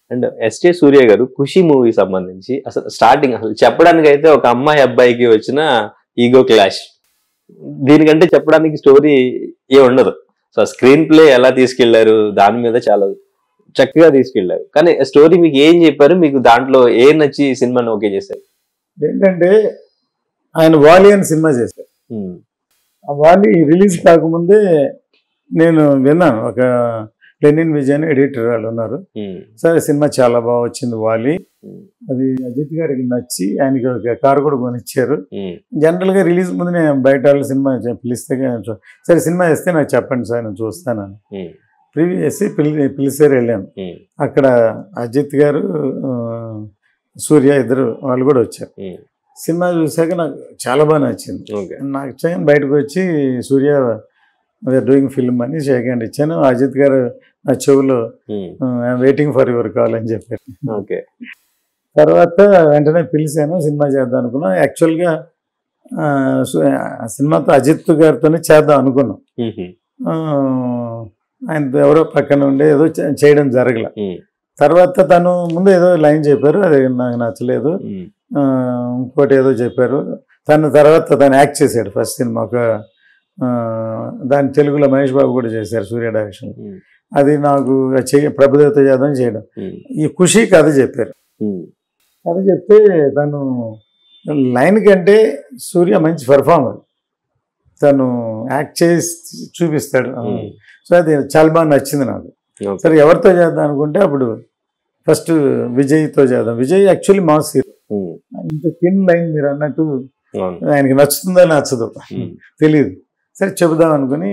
And SJ సూర్య గారు ఖుషి movie సంబంధించి అసలు స్టార్టింగ్ అసలు చెప్పడానికి అయితే ఒక అమ్మాయి అబ్బాయికి వచ్చిన ఈగో క్లాష్ దీనికంటే చెప్పడానికి స్టోరీ ఏ ఉండదు సో స్క్రీన్ ప్లే ఎలా తీసుకెళ్లారు దాని మీద చాలా చక్కగా తీసుకెళ్లారు కానీ స్టోరీ మీకు ఏం చెప్పారు మీకు దాంట్లో ఏ నచ్చి సినిమాని ఓకే చేశారు ఏంటంటే ఆయన వాలి అని సినిమా చేశారు ఉమ్, ఆ వాలి రిలీజ్ కాకముందే నేను విన్నాను ఒక లెనిన్ విజయన్ ఎడిటర్ వాళ్ళు ఉన్నారు ఉమ్, సరే సినిమా చాలా బాగా వచ్చింది వాలి ఉమ్, అది అజిత్ గారికి నచ్చి ఆయనకి ఒక కారు కూడా కొనిచ్చారు ఉమ్, జనరల్గా రిలీజ్ ముందు నేను బయట వాళ్ళ సినిమా చె- పిలిస్తే కానీ చూ- సరే సినిమా వేస్తే నాకు చెప్పండి సార్ నేను చూస్తానని ఉమ్, ప్రివ్యూ వేసి పిలి పిలిచారు వెళ్ళాను ఉమ్, అక్కడ అజిత్ గారు ఆ, సూర్య ఇద్దరు వాళ్ళు కూడా వచ్చారు ఉమ్, సినిమా చూశాక నాకు చాలా బాగా నచ్చింది ఓకే నాకు ఇచ్చాను బయటకు వచ్చి సూర్య వీఆర్ డూయింగ్ ఫిల్మ్ అని షేక్ హ్యాండ్ ఇచ్చాను అజిత్ గారు నా చెవులో um, waiting for your call అని చెప్పారు ఓకే తర్వాత వెంటనే పిలిచాను సినిమా చేద్దాం అనుకున్నాం యాక్చువల్గా ఆ, సు- ఆ సినిమాతో అజిత్ గారితోనే చేద్దాం అనుకున్నాం ఉహు, ఆ, ఆయనతో ఎవరో పక్కన ఉండి ఏదో చే- చేయడం జరగల ఉమ్, తర్వాత తను ముందు ఏదో లైన్ చెప్పారు అది నాకు నచ్చలేదు ఉమ్, ఆ, ఇంకోటి ఏదో చెప్పారు తను తర్వాత తను యాక్ట్ చేశాడు ఫస్ట్ సినిమా ఒక ఆ, దాని తెలుగులో మహేష్ బాబు కూడా చేశారు సూర్య డైరెక్షన్ ఉమ్, అది నాకు చెయ్య ప్రభుదేవత చేద్దాం చేయడం ఉమ్, ఈ ఖుషి కథ చెప్పారు ఉమ్, కథ చెప్తే తను లైన్ కంటే సూర్య మంచి పర్ఫార్మర్ తను యాక్ట్ చేసి చూపిస్తాడు ఉమ్, సో అది చాలా బాగా నచ్చింది నాకు ఓకే సరే ఎవరితో చేద్దాం అనుకుంటే అప్పుడు ఫస్ట్ విజయ్తో చేద్దాం Vijay actually mass hero um, ఇంత థిన్ లైన్ మీరు అన్నట్టు అవును ఆయనకి నచ్చుతుందో నచ్చదు ఉమ్, తెలియదు సరే చెబుదాం అనుకుని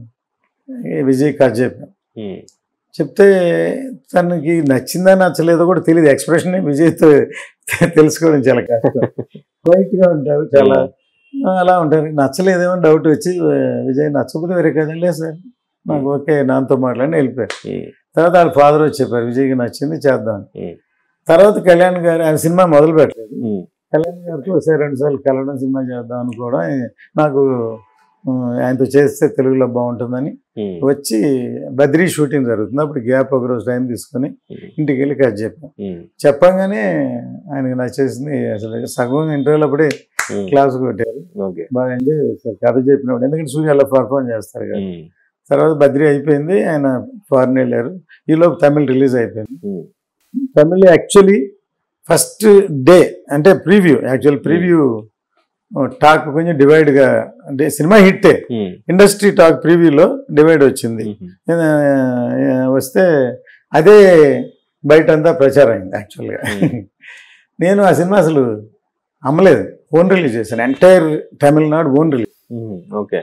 ఏ విజయ్ కథ చెప్పాను ఉమ్, చెప్తే తనకి నచ్చిందా నచ్చలేదో కూడా తెలియదు ఎక్స్ప్రెషన్ విజయ్తో తెలుసుకోవడం చాలా కష్టం వైట్గా ఉంటారు చాలా ఆ, అలా ఉంటారు నచ్చలేదేమో డౌట్ వచ్చి ఆ, విజయ్ నచ్చకపోతే వేరే కదండి లేదు సార్ నాకు ఓకే నాతో మాట్లాడి వెళ్ళిపోయారు ఉమ్, తర్వాత వాళ్ళ ఫాదర్ వచ్చి చెప్పారు విజయ్కి నచ్చింది చేద్దాం ఉమ్, తర్వాత కళ్యాణ్ గారు ఆయన సినిమా మొదలు పెట్టలేదు ఉమ్, కళ్యాణ్ గారితో ఒకసారి రెండు సార్లు కలవడం సినిమా చేద్దాం అనుకోవడం నాకు ఆ, ఆయనతో చేస్తే తెలుగులో బాగుంటుందని ఉమ్, వచ్చి బద్రీ షూటింగ్ జరుగుతుంది అప్పుడు గ్యాప్ ఒక రోజు టైం తీసుకొని ఉమ్, ఇంటికి వెళ్ళి కథ చెప్పాం ఉమ్, చెప్పంగానే ఆయనకి నచ్చేసింది అసలు సగం ఇంటర్వ్యూలో అప్పుడే ఉమ్, క్లాస్ కొట్టారు ఓకే బాగా ఎంజాయ్ చేస్తారు కథ చెప్పినప్పుడు ఎందుకంటే సూర్య అలా పర్ఫామ్ చేస్తారు కదా ఉమ్, తర్వాత బద్రీ అయిపోయింది ఆయన ఫారెన్ వెళ్ళారు ఈలోపు తమిళ్ రిలీజ్ అయిపోయింది um, Tamil actually first day అంటే ప్రీవ్యూ యాక్చువల్ ప్రీవ్యూ టాక్ కొంచెం డివైడ్గా అంటే సినిమా హిట్టే ఉమ్, ఇండస్ట్రీ టాక్ ప్రీవ్యూలో డివైడ్ వచ్చింది ఉమ్, ఆ, వస్తే అదే బయట అంతా ప్రచారం అయింది యాక్చువల్గా Hmm. నేను ఆ సినిమా అసలు అమ్మలేదు ఓన్ రిలీజ్ చేశాను entire Tamil Nadu own release um, okay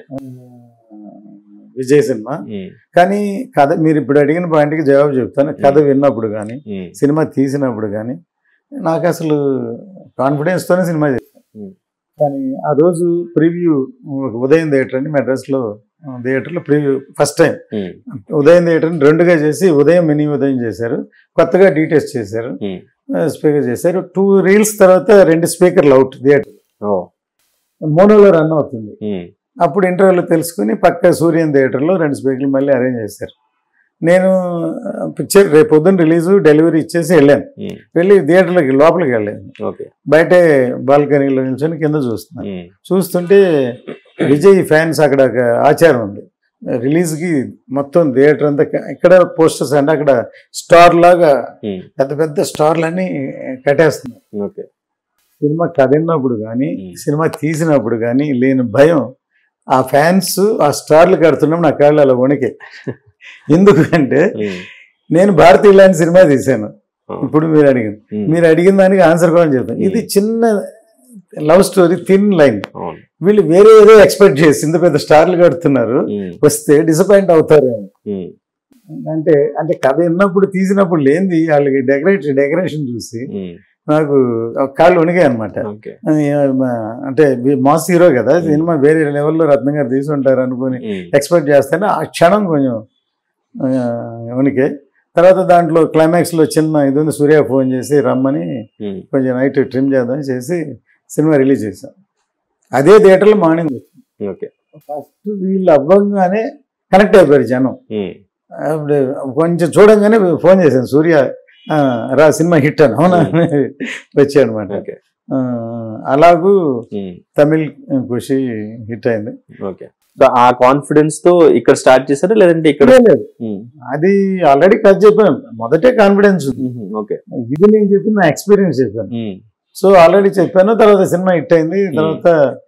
Vijay cinema um, కానీ కథ మీరు ఇప్పుడు అడిగిన పాయింట్కి జవాబు చెప్తాను కథ విన్నప్పుడు కానీ ఉమ్, సినిమా తీసినప్పుడు కానీ నాకు అసలు కాన్ఫిడెన్స్తోనే సినిమా చేశాను Hmm. కానీ ఆ రోజు ప్రివ్యూ ఉదయం థియేటర్ అని మెడ్రాస్లో థియేటర్లో ప్రివ్యూ ఫస్ట్ టైం ఉమ్, ఉదయం థియేటర్ని రెండుగా చేసి ఉదయం మినీ ఉదయం చేశారు కొత్తగా డీటెయిల్స్ చేశారు ఉమ్, స్పీకర్ చేశారు టూ రీల్స్ తర్వాత రెండు స్పీకర్లు అవుట్ థియేటర్ ఓ మోనోలో రన్ అవుతుంది ఉమ్, అప్పుడు ఇంటర్వ్యూలో తెలుసుకుని పక్క సూర్యన్ థియేటర్లో రెండు స్పీకర్లు మళ్ళీ అరేంజ్ చేశారు నేను పిక్చర్ రేపు పొద్దున్న రిలీజ్ డెలివరీ ఇచ్చేసి వెళ్ళాను ఉమ్, వెళ్ళి థియేటర్లోకి లోపలికి వెళ్ళాను ఓకే బయటే బాల్కనీలో నిల్చొని కింద చూస్తున్నాను ఉమ్, చూస్తుంటే విజయ్ ఫ్యాన్స్ అక్కడ ఒక ఆచారం ఉంది రిలీజ్కి మొత్తం థియేటర్ అంతా క- ఇక్కడ పోస్టర్స్ అంటే అక్కడ స్టార్ లాగా ఉమ్, పెద్ద పెద్ద స్టార్లన్నీ కట్టేస్తున్నారు ఓకే సినిమా కదిన్నప్పుడు కానీ Hmm. సినిమా తీసినప్పుడు కానీ లేని భయం ఆ ఫ్యాన్స్ ఆ స్టార్లు కడుతున్నప్పుడు నా కాళ్ళు అలా వణికే ఎందుకంటే ఉమ్, నేను భారతీయ లాంటి సినిమా తీశాను ఆ, ఇప్పుడు మీరు అడిగింది ఉమ్, మీరు అడిగిన దానికి ఆన్సర్ కూడా చెప్తాను ఇది చిన్న లవ్ స్టోరీ థిన్ లైన్ అవును వీళ్ళు వేరే ఏదో ఎక్స్పెక్ట్ చేసి ఇంత పెద్ద స్టార్లు కడుతున్నారు ఉమ్, వస్తే డిసప్పాయింట్ అవుతారేమో ఉమ్, అంటే అంటే కథ విన్నప్పుడు తీసినప్పుడు లేనిది వాళ్ళకి డెకరేట్ డెకరేషన్ చూసి ఉమ్, నాకు ఒక కాళ్ళు వణిగాయి అనమాట ఓకే అంటే మాస్ హీరో కదా సినిమా వేరే లెవెల్లో రత్న గారు తీసుంటారు అనుకుని ఉమ్, ఎక్స్పెక్ట్ చేస్తేనే ఆ క్షణం కొంచెం ఆ, వణికే తర్వాత దాంట్లో క్లైమాక్స్లో చిన్న ఇది ఉంది సూర్య ఫోన్ చేసి రమ్మని ఉమ్, కొంచెం నైట్ ట్రిమ్ చేద్దామని చేసి సినిమా రిలీజ్ చేశాం అదే థియేటర్లో మార్నింగ్ ఓకే ఫస్ట్ వీళ్ళు అవ్వగానే కనెక్ట్ అయిపోయారు జనం ఉమ్, అప్పుడు కొంచెం చూడంగానే ఫోన్ చేశాను సూర్య ఆ, రా సినిమా హిట్ అని అవునా వచ్చాడు అనమాట ఓకే అలాగూ ఉమ్, తమిళ్ ఖుషి హిట్ అయింది ఓకే సో ఆ కాన్ఫిడెన్స్ తో ఇక్కడ స్టార్ట్ చేశారా లేదంటే ఇక్కడ లేదు, లేదు. ఉమ్, అది ఆల్రెడీ కట్ చెప్పాను మొదటే కాన్ఫిడెన్స్ ఉంది ఉమ్, ఓకే ఇది నేను చెప్పిన నా ఎక్స్పీరియన్స్ చెప్పాను ఉమ్, సో ఆల్రెడీ చెప్పాను తర్వాత సినిమా హిట్ అయింది తర్వాత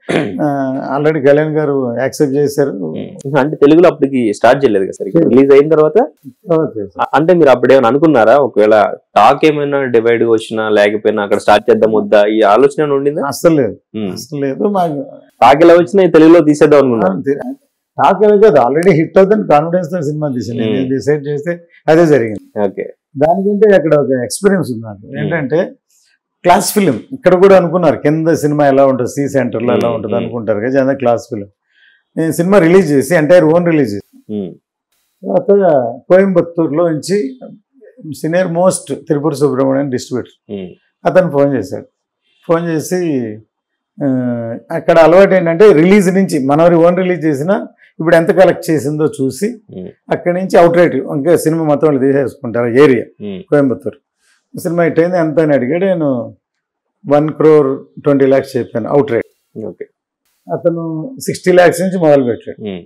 ఆల్రెడీ కళ్యాణ్ గారు యాక్సెప్ట్ చేశారు ఉమ్. అంటే తెలుగులో అప్పటికి స్టార్ట్ చేయలేదు కదా సరిగ్గా రిలీజ్ అయిన తర్వాత తర్వాత చేశారు. అ- అంటే మీరు అప్పుడు ఏమైనా అనుకున్నారా ఒకవేళ టాక్ ఏమైనా డివైడ్ వచ్చినా లేకపోయినా అక్కడ స్టార్ట్ చేద్దాం వద్దా ఈ ఆలోచన ఏమైనా ఉండిందా అస్సలు లేదు ఉమ్. అసలు లేదు మాకు టాక్ ఎలా వచ్చినా ఈ తెలుగులో తీసేద్దాం అనుకున్నా టాక్ కదా ఆల్రెడీ హిట్ అవుతుంది కాన్ఫిడెన్స్ తో సినిమా తీసాను Hmm. నేను డిసైడ్ చేస్తే అదే జరిగింది ఓకే దానికంటే అక్కడ ఒక ఎక్స్పీరియన్స్ ఉంది నాకు ఏంటంటే క్లాస్ ఫిలిం ఇక్కడ కూడా అనుకున్నారు కింద సినిమా ఎలా ఉంటుంది సి సెంటర్లో ఎలా Hmm, ఉంటుంది hmm. అనుకుంటారు కదా జన క్లాస్ ఫిలిం నేను సినిమా రిలీజ్ చేసి ఎంటైర్ ఓన్ రిలీజ్ చేసి ఉమ్, తర్వాత కోయంబత్తూరులో నుంచి senior most Tripura Subrahmanyam distributor um, అతను ఫోన్ చేశాడు ఫోన్ చేసి ఆ, అక్కడ అలవాటు ఏంటంటే రిలీజ్ నుంచి మనవరి ఓన్ రిలీజ్ చేసినా ఇప్పుడు ఎంత కలెక్ట్ చేసిందో చూసి ఉమ్, అక్కడి నుంచి అవుట్ రైట్ ఇంకా సినిమా మొత్తం వాళ్ళు తీసేసుకుంటారు area um, Coimbatore cinema hit అయింది ఎంత అని అడిగాడు నేను వన్ క్రోర్ ట్వంటీ ల్యాక్స్ చెప్పాను అవుట్ రైట్ ఓకే అతను సిక్స్టీ ల్యాక్స్ నుంచి మొదలు పెట్టాడు ఉమ్,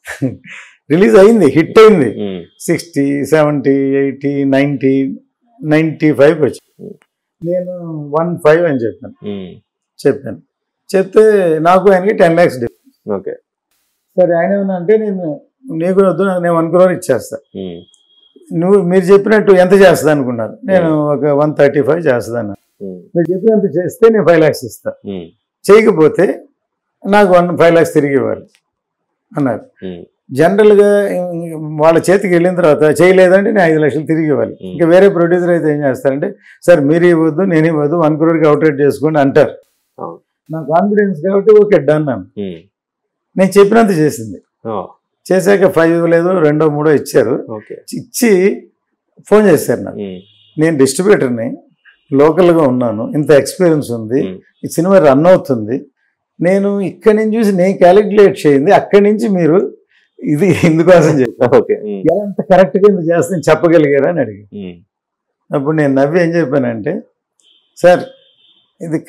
రిలీజ్ అయింది హిట్ అయింది um, sixty seventy eighty ninety ninety ఫైవ్కి వచ్చి నేను వన్ ఫైవ్ అని చెప్పాను ఉమ్, చెప్పాను చెప్తే నాకు ఆయనకి టెన్ ల్యాక్స్ ఓకే సరే ఆయన ఏమన్నా అంటే నేను నీకు వద్దు నాకు నేను వన్ క్రోర్ ఇచ్చేస్తా ఉమ్, నువ్వు మీరు చెప్పినట్టు ఎంత చేస్తా అనుకున్నారు నేను ఒక వన్ థర్టీ ఫైవ్ చేస్తాను ఉమ్, మీరు చెప్పినంత చేస్తే నేను ఫైవ్ ల్యాక్స్ ఇస్తా ఉమ్, చేయకపోతే నాకు వన్ ఫైవ్ ల్యాక్స్ తిరిగి ఇవ్వాలి అన్నారు ఉమ్, జనరల్గా వాళ్ళ చేతికి వెళ్ళిన తర్వాత చేయలేదంటే నేను ఐదు లక్షలు తిరిగి ఇవ్వాలి Hmm. ఇంకా వేరే ప్రొడ్యూసర్ అయితే ఏం చేస్తారంటే సార్ మీరు ఇవ్వద్దు నేను ఇవ్వద్దు వన్ క్రోర్కి అవుట్రేట్ చేసుకోండి అంటారు అవును. నా కాన్ఫిడెన్స్ కాబట్టి ఓకే డన్ అన్నాను ఉమ్, నేను చెప్పినంత చేసింది ఓ, చేశాక ఫైవ్ ఇవ్వలేదు రెండో మూడో ఇచ్చారు ఓకే ఇచ్చి ఫోన్ చేశారు నాకు ఉమ్, నేను డిస్ట్రిబ్యూటర్ని లోకల్గా ఉన్నాను ఇంత ఎక్స్పీరియన్స్ ఉంది ఉమ్, ఈ సినిమా రన్ అవుతుంది నేను ఇక్కడి నుంచి చూసి నేను క్యాలిక్యులేట్ చేయింది అక్కడి నుంచి మీరు ఇది ఇందుకోసం చెప్పాను ఓకే ఉమ్, ఎలా అంత కరెక్ట్గా ఇంత చేస్తే చెప్పగలిగారా అని అడిగి ఉమ్, అప్పుడు నేను నవ్వి ఏం చెప్పానంటే సార్ ఇది